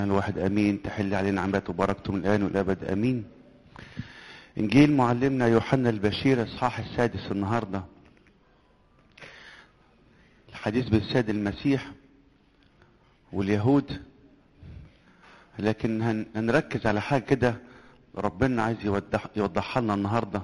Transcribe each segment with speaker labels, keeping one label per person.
Speaker 1: الواحد امين تحل علينا نعمته وبركته من الان والابد امين انجيل معلمنا يوحنا البشير اصحاح السادس النهارده الحديث بالسيد المسيح واليهود لكن هن- هنركز على حاجه كده ربنا عايز يوضح يوضحها لنا النهارده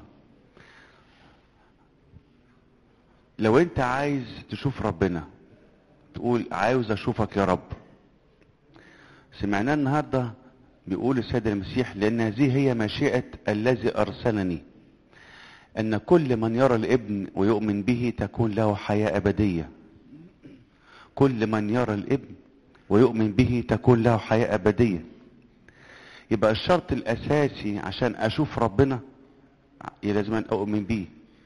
Speaker 1: لو انت عايز تشوف ربنا تقول عاوز اشوفك يا رب سمعناه النهارده بيقول السيد المسيح لان هذه هي مشيئه الذي ارسلني ان كل من يرى الابن ويؤمن به تكون له حياه ابديه كل من يرى الابن ويؤمن به تكون له حياه ابديه يبقى الشرط الاساسي عشان اشوف ربنا لازم أن اؤمن به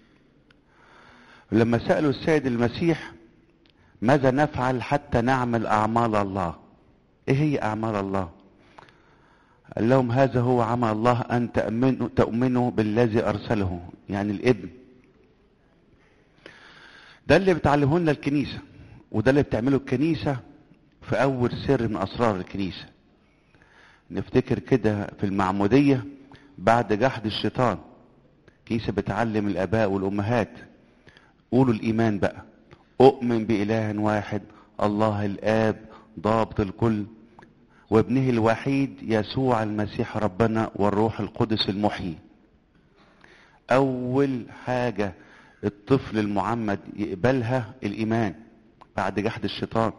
Speaker 1: لما سالوا السيد المسيح ماذا نفعل حتى نعمل اعمال الله ايه هي اعمال الله قال لهم هذا هو عمل الله ان تؤمنوا تؤمنوا بالذي ارسله يعني الابن ده اللي بتعلمه لنا الكنيسه وده اللي بتعمله الكنيسه في اول سر من اسرار الكنيسه نفتكر كده في المعموديه بعد جحد الشيطان الكنيسه بتعلم الاباء والامهات قولوا الايمان بقى اؤمن باله واحد الله الاب ضابط الكل وابنه الوحيد يسوع المسيح ربنا والروح القدس المحيي اول حاجه الطفل المعمد يقبلها الايمان بعد جحد الشيطان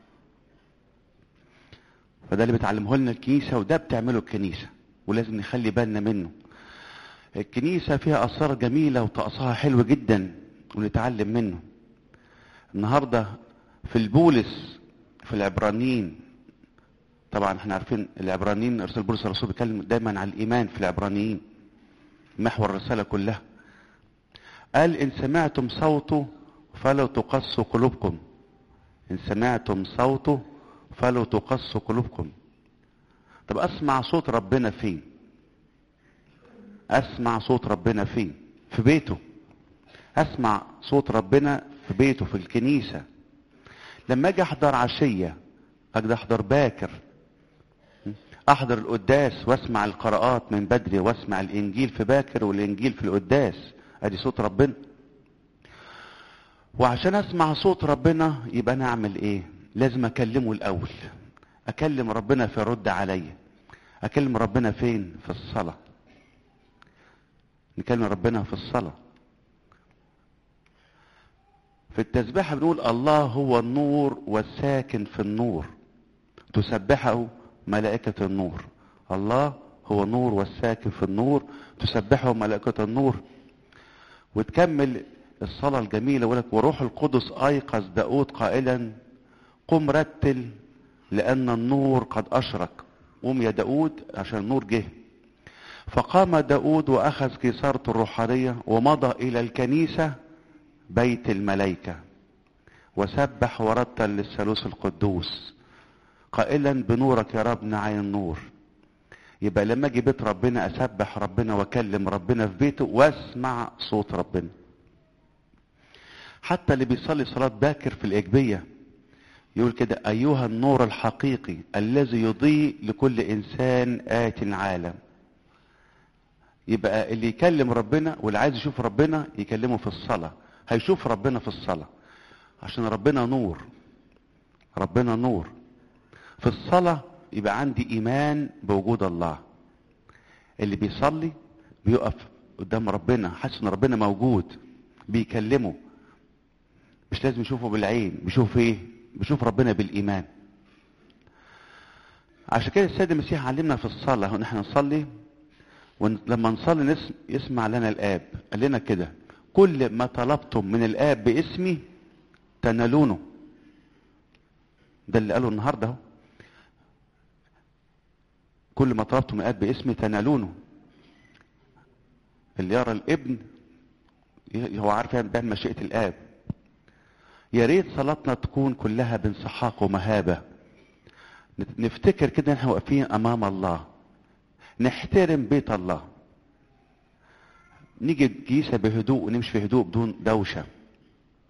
Speaker 1: فده اللي بتعلمه لنا الكنيسه وده بتعمله الكنيسه ولازم نخلي بالنا منه الكنيسه فيها اسرار جميله وطقسها حلو جدا ونتعلم منه النهارده في البولس في العبرانيين طبعا احنا عارفين العبرانيين ارسال بولس الرسول بيتكلم دايما عن الايمان في العبرانيين محور الرساله كلها قال ان سمعتم صوته فلا تقسوا قلوبكم ان سمعتم صوته فلا تقسوا قلوبكم طب اسمع صوت ربنا فين اسمع صوت ربنا فين في بيته اسمع صوت ربنا في بيته في الكنيسه لما اجي احضر عشيه اجي احضر باكر احضر القداس واسمع القراءات من بدري واسمع الانجيل في باكر والانجيل في القداس ادي صوت ربنا وعشان اسمع صوت ربنا يبقى انا اعمل ايه لازم اكلمه الاول اكلم ربنا فيرد عليا اكلم ربنا فين في الصلاه نكلم ربنا في الصلاه في التسبيحه بنقول الله هو النور والساكن في النور تسبحه ملائكة النور الله هو نور والساكن في النور تسبحه ملائكة النور وتكمل الصلاة الجميلة ولك وروح القدس أيقظ داود قائلا قم رتل لأن النور قد أشرق قوم يا داود عشان النور جه فقام داود وأخذ كيسارته الروحانية ومضى إلى الكنيسة بيت الملائكة وسبح ورتل للثالوث القدوس قائلا بنورك يا رب نعين النور يبقى لما اجي بيت ربنا اسبح ربنا واكلم ربنا في بيته واسمع صوت ربنا حتى اللي بيصلي صلاة باكر في الإجبية يقول كده أيها النور الحقيقي الذي يضيء لكل إنسان آت العالم يبقى اللي يكلم ربنا واللي عايز يشوف ربنا يكلمه في الصلاة هيشوف ربنا في الصلاة عشان ربنا نور ربنا نور في الصلاة يبقى عندي إيمان بوجود الله اللي بيصلي بيقف قدام ربنا حاسس ان ربنا موجود بيكلمه مش لازم يشوفه بالعين بيشوف ايه بيشوف ربنا بالايمان عشان كده السيد المسيح علمنا في الصلاه ان احنا نصلي ولما نصلي نسم يسمع لنا الاب قال لنا كده كل ما طلبتم من الاب باسمي تنالونه ده اللي قاله النهارده اهو كل ما طلبتم من الاب باسمي تنالونه اللي يرى الابن هو عارف يعني بيعمل مشيئه الاب يا ريت صلاتنا تكون كلها بانسحاق ومهابه نفتكر كده ان احنا واقفين امام الله نحترم بيت الله نيجي الكنيسه بهدوء ونمشي في هدوء بدون دوشه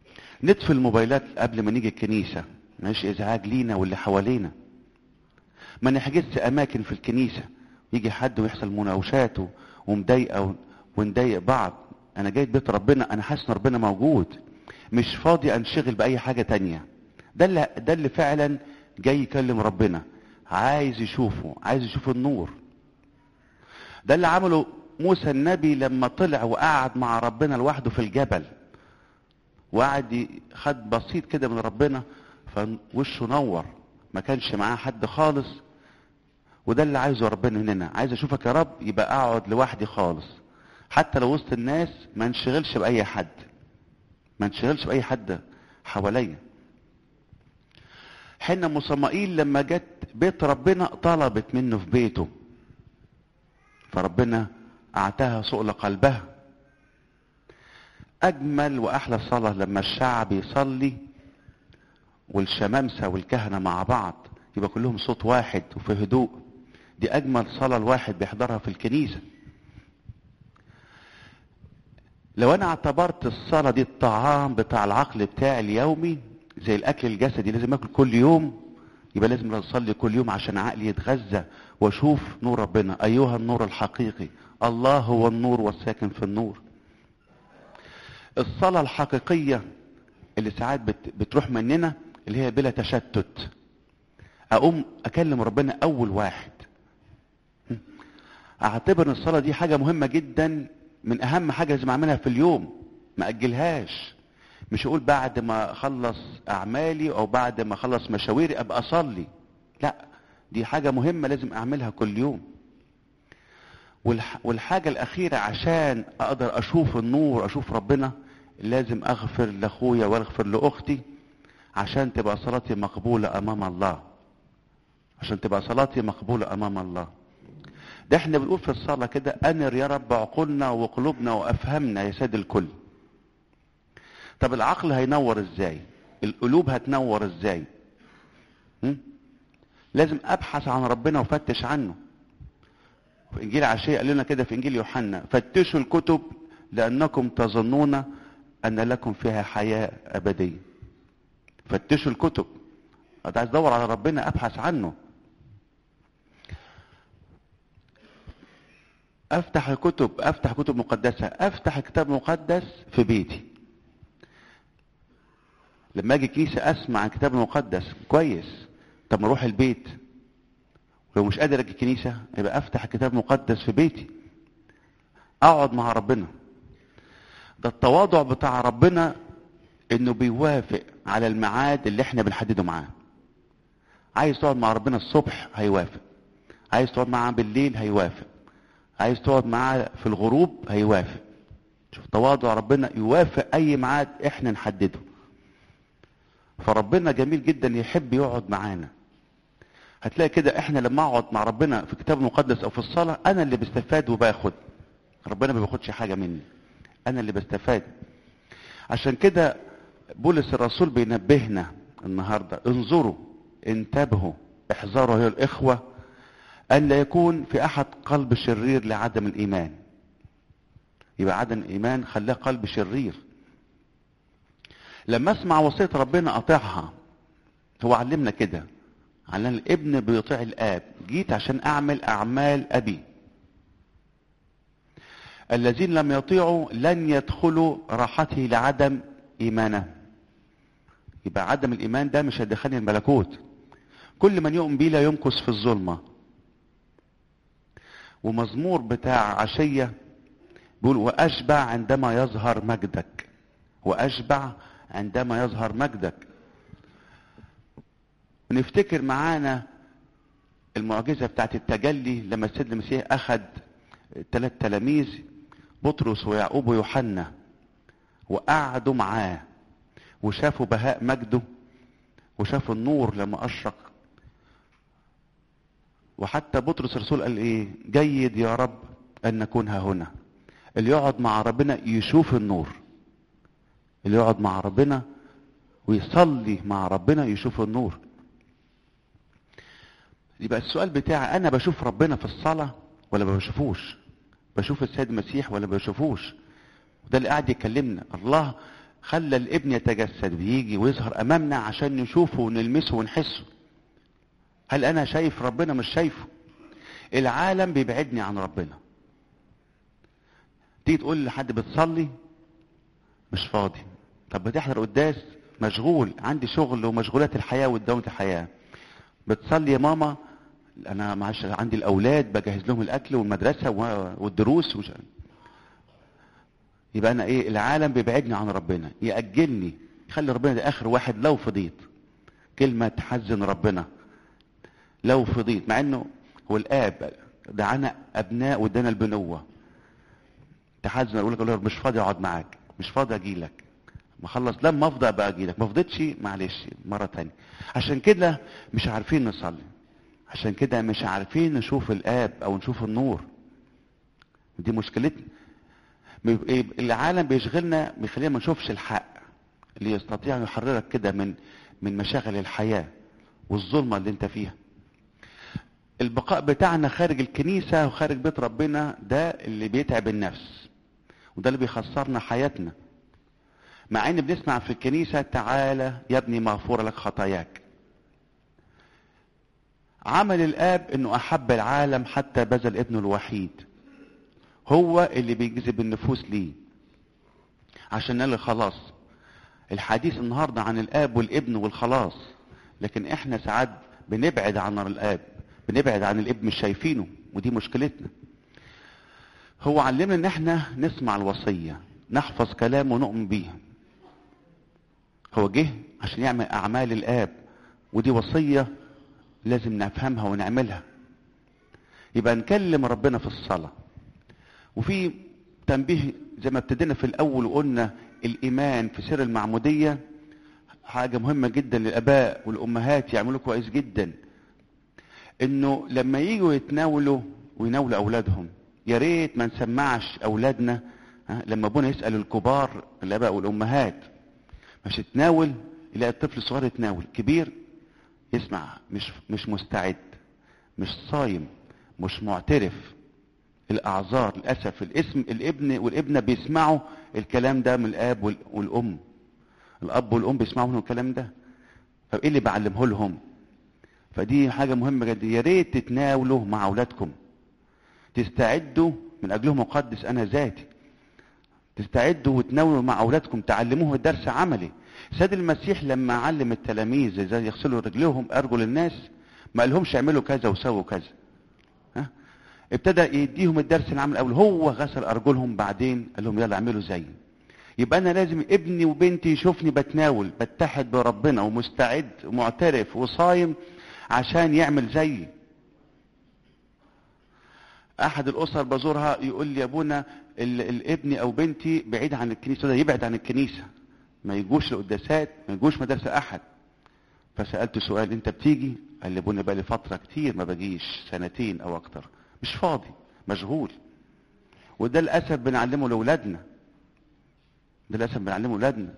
Speaker 1: نطفي الموبايلات قبل ما نيجي الكنيسه مش ازعاج لينا واللي حوالينا ما نحجزش اماكن في الكنيسه يجي حد ويحصل مناوشات ومضايقه ونضايق بعض انا جاي بيت ربنا انا حاسس ان ربنا موجود مش فاضي انشغل باي حاجه تانية ده اللي ده اللي فعلا جاي يكلم ربنا عايز يشوفه عايز يشوف النور ده اللي عمله موسى النبي لما طلع وقعد مع ربنا لوحده في الجبل وقعد خد بسيط كده من ربنا فوشه نور ما كانش معاه حد خالص وده اللي عايزه ربنا مننا عايز اشوفك يا رب يبقى اقعد لوحدي خالص حتى لو وسط الناس ما انشغلش باي حد ما انشغلش باي حد حواليا حين ام صمائيل لما جت بيت ربنا طلبت منه في بيته فربنا اعتاها سؤل قلبها اجمل واحلى صلاه لما الشعب يصلي والشمامسه والكهنه مع بعض يبقى كلهم صوت واحد وفي هدوء دي اجمل صلاه الواحد بيحضرها في الكنيسه لو انا اعتبرت الصلاه دي الطعام بتاع العقل بتاعي اليومي زي الاكل الجسدي لازم اكل كل يوم يبقى لازم اصلي كل يوم عشان عقلي يتغذى واشوف نور ربنا ايها النور الحقيقي الله هو النور والساكن في النور الصلاه الحقيقيه اللي ساعات بت بتروح مننا اللي هي بلا تشتت اقوم اكلم ربنا اول واحد اعتبر ان الصلاه دي حاجه مهمه جدا من اهم حاجه لازم اعملها في اليوم ما اجلهاش مش اقول بعد ما اخلص اعمالي او بعد ما اخلص مشاويري ابقى اصلي لا دي حاجه مهمه لازم اعملها كل يوم والحاجه الاخيره عشان اقدر اشوف النور اشوف ربنا لازم اغفر لاخويا واغفر لاختي عشان تبقى صلاتي مقبوله امام الله عشان تبقى صلاتي مقبوله امام الله ده احنا بنقول في الصلاة كده أنر يا رب عقولنا وقلوبنا وأفهمنا يا سيد الكل طب العقل هينور ازاي القلوب هتنور ازاي م? لازم أبحث عن ربنا وفتش عنه في إنجيل عشية قال لنا كده في إنجيل يوحنا فتشوا الكتب لأنكم تظنون أن لكم فيها حياة أبدية فتشوا الكتب أنا عايز أدور على ربنا أبحث عنه افتح كتب افتح كتب مقدسة افتح كتاب مقدس في بيتي لما اجي كنيسة اسمع عن الكتاب المقدس كويس طب ما اروح البيت لو مش قادر اجي كنيسة يبقى افتح الكتاب المقدس في بيتي اقعد مع ربنا ده التواضع بتاع ربنا انه بيوافق على الميعاد اللي احنا بنحدده معاه عايز تقعد مع ربنا الصبح هيوافق عايز تقعد معاه بالليل هيوافق عايز تقعد معاه في الغروب هيوافق شوف تواضع ربنا يوافق اي ميعاد احنا نحدده فربنا جميل جدا يحب يقعد معانا هتلاقي كده احنا لما اقعد مع ربنا في الكتاب المقدس او في الصلاه انا اللي بستفاد وباخد ربنا ما بياخدش حاجه مني انا اللي بستفاد عشان كده بولس الرسول بينبهنا النهارده انظروا انتبهوا احذروا يا الاخوه أن لا يكون في أحد قلب شرير لعدم الإيمان يبقى عدم الإيمان خلاه قلب شرير لما أسمع وصية ربنا أطيعها هو علمنا كده علمنا الابن بيطيع الآب جيت عشان أعمل أعمال أبي الذين لم يطيعوا لن يدخلوا راحته لعدم إيمانه يبقى عدم الإيمان ده مش هيدخلني الملكوت كل من يؤمن بي لا يمكث في الظلمه ومزمور بتاع عشية بيقول وأشبع عندما يظهر مجدك وأشبع عندما يظهر مجدك ونفتكر معانا المعجزة بتاعت التجلي لما السيد المسيح أخذ ثلاث تلاميذ بطرس ويعقوب ويوحنا وقعدوا معاه وشافوا بهاء مجده وشافوا النور لما أشرق وحتى بطرس الرسول قال ايه جيد يا رب ان نكون ها هنا اللي يقعد مع ربنا يشوف النور اللي يقعد مع ربنا ويصلي مع ربنا يشوف النور يبقى السؤال بتاعي انا بشوف ربنا في الصلاة ولا ما بشوفوش بشوف السيد المسيح ولا ما بشوفوش ده اللي قاعد يكلمنا الله خلى الابن يتجسد بيجي ويظهر امامنا عشان نشوفه ونلمسه ونحسه هل انا شايف ربنا مش شايفه العالم بيبعدني عن ربنا تيجي تقول لحد بتصلي مش فاضي طب بتحضر قداس مشغول عندي شغل ومشغولات الحياة ودوامة الحياة بتصلي يا ماما انا معلش عندي الاولاد بجهز لهم الاكل والمدرسة والدروس وش... يبقى انا ايه العالم بيبعدني عن ربنا يأجلني يخلي ربنا ده اخر واحد لو فضيت كلمة تحزن ربنا لو فضيت مع انه هو الاب دعانا ابناء وادانا البنوة تحزن اقول لك أقول لك مش فاضي اقعد معاك مش فاضي اجي لك ما خلص لما افضى ابقى اجي لك ما فضيتش معلش مرة تانية عشان كده مش عارفين نصلي عشان كده مش عارفين نشوف الاب او نشوف النور دي مشكلتنا العالم بيشغلنا بيخلينا ما نشوفش الحق اللي يستطيع ان يحررك كده من من مشاغل الحياه والظلمه اللي انت فيها البقاء بتاعنا خارج الكنيسه وخارج بيت ربنا ده اللي بيتعب النفس وده اللي بيخسرنا حياتنا مع ان بنسمع في الكنيسه تعالى يا ابني مغفوره لك خطاياك عمل الاب انه احب العالم حتى بذل ابنه الوحيد هو اللي بيجذب النفوس ليه عشان نال الخلاص الحديث النهارده عن الاب والابن والخلاص لكن احنا ساعات بنبعد عن الاب بنبعد عن الابن مش شايفينه ودي مشكلتنا هو علمنا ان احنا نسمع الوصيه نحفظ كلامه ونؤمن بيه هو جه عشان يعمل اعمال الاب ودي وصيه لازم نفهمها ونعملها يبقى نكلم ربنا في الصلاه وفي تنبيه زي ما ابتدينا في الاول وقلنا الايمان في سر المعموديه حاجه مهمه جدا للاباء والامهات يعملوا كويس جدا انه لما يجوا يتناولوا ويناولوا اولادهم يا ريت ما نسمعش اولادنا لما ابونا يسال الكبار الاباء والامهات مش تناول يلاقي الطفل الصغير يتناول كبير يسمع مش مش مستعد مش صايم مش معترف الاعذار للاسف الاسم الابن والابنه بيسمعوا الكلام ده من الاب والام الاب والام بيسمعوا منهم الكلام ده فايه اللي بعلمه لهم فدي حاجه مهمه جدا يا ريت تتناولوا مع اولادكم تستعدوا من اجلهم اقدس انا ذاتي تستعدوا وتناولوا مع اولادكم تعلموه الدرس عملي سيد المسيح لما علم التلاميذ ازاي يغسلوا رجلهم ارجل الناس ما قالهمش اعملوا كذا وسووا كذا ها ابتدى يديهم الدرس العام الاول هو غسل ارجلهم بعدين قال لهم يلا اعملوا زي يبقى انا لازم ابني وبنتي يشوفني بتناول بتحد بربنا ومستعد ومعترف وصايم عشان يعمل زيي احد الاسر بزورها يقول لي يا ابونا الابن او بنتي بعيد عن الكنيسه ده يبعد عن الكنيسه ما يجوش لقداسات ما يجوش مدرسه احد فسالته سؤال انت بتيجي قال لي ابونا بقى لي فتره كتير ما بجيش سنتين او اكتر مش فاضي مشغول وده للاسف بنعلمه لاولادنا ده للاسف بنعلمه لاولادنا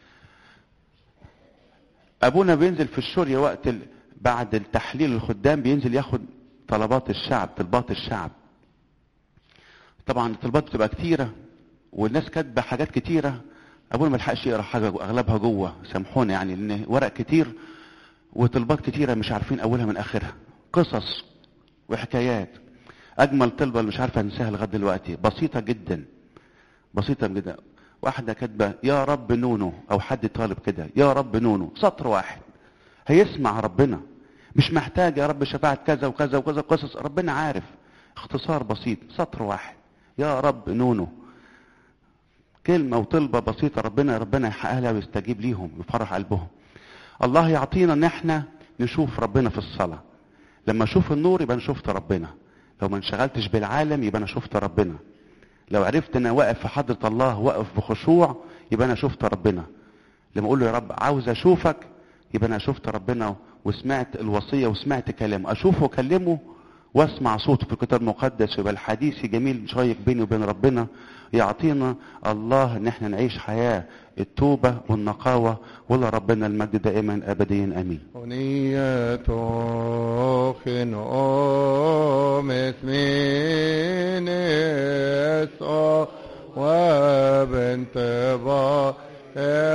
Speaker 1: ابونا بينزل في الشوريه وقت ال... بعد التحليل الخدام بينزل ياخد طلبات الشعب طلبات الشعب طبعا الطلبات بتبقى كتيره والناس كاتبه حاجات كتيره ابونا ما لحقش يقرا حاجه اغلبها جوه سامحونا يعني لان ورق كتير وطلبات كتيره مش عارفين اولها من اخرها قصص وحكايات اجمل طلبه اللي مش عارف انساها لغايه دلوقتي بسيطه جدا بسيطه جدا واحده كاتبه يا رب نونو او حد طالب كده يا رب نونو سطر واحد هيسمع ربنا مش محتاج يا رب شفاعة كذا وكذا وكذا قصص ربنا عارف اختصار بسيط سطر واحد يا رب نونو كلمة وطلبة بسيطة ربنا ربنا يحققها لها ويستجيب ليهم ويفرح قلبهم الله يعطينا ان احنا نشوف ربنا في الصلاة لما اشوف النور يبقى انا شفت ربنا لو ما انشغلتش بالعالم يبقى انا شفت ربنا لو عرفت انا واقف في حضرة الله واقف بخشوع يبقى انا شفت ربنا لما اقول له يا رب عاوز اشوفك يبقى انا شفت ربنا وسمعت الوصيه وسمعت كلامه اشوفه واكلمه واسمع صوته في الكتاب المقدس يبقى الحديث جميل شيق بيني وبين ربنا يعطينا الله ان احنا نعيش حياه التوبه والنقاوه ولا ربنا المجد دائما ابديا امين.
Speaker 2: أنية خنوم اسمين اسقى وبنت با